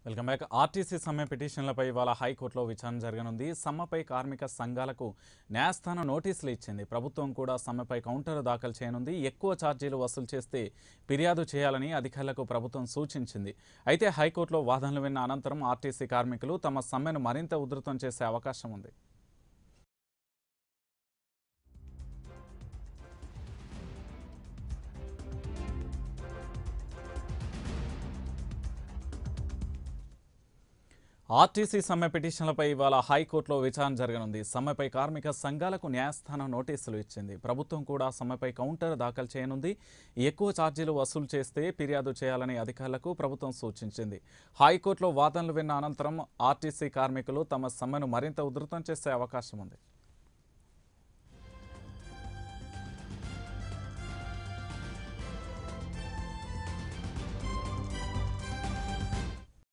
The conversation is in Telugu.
వెల్కమ్ బ్యాక్ ఆర్టీసీ సమ్మె పిటిషన్లపై ఇవాళ హైకోర్టులో విచారణ జరగనుంది సమ్మెపై కార్మిక సంఘాలకు న్యాయస్థానం నోటీసులు ఇచ్చింది ప్రభుత్వం కూడా సమ్మెపై కౌంటర్ దాఖలు చేయనుంది ఎక్కువ ఛార్జీలు వసూలు చేస్తే ఫిర్యాదు చేయాలని అధికారులకు ప్రభుత్వం సూచించింది అయితే హైకోర్టులో వాదనలు విన్న అనంతరం ఆర్టీసీ కార్మికులు తమ సమ్మెను మరింత ఉధృతం చేసే అవకాశం ఉంది ఆర్టీసీ సమ్మె పిటిషన్లపై ఇవాళ హైకోర్టులో విచారణ జరగనుంది సమ్మెపై కార్మిక సంఘాలకు న్యాయస్థానం నోటీసులు ఇచ్చింది ప్రభుత్వం కూడా సమ్మెపై కౌంటర్ దాఖలు చేయనుంది ఎక్కువ ఛార్జీలు వసూలు చేస్తే ఫిర్యాదు చేయాలని అధికారులకు ప్రభుత్వం సూచించింది హైకోర్టులో వాదనలు విన్న అనంతరం ఆర్టీసీ కార్మికులు తమ సమ్మెను మరింత ఉధృతం చేసే అవకాశం ఉంది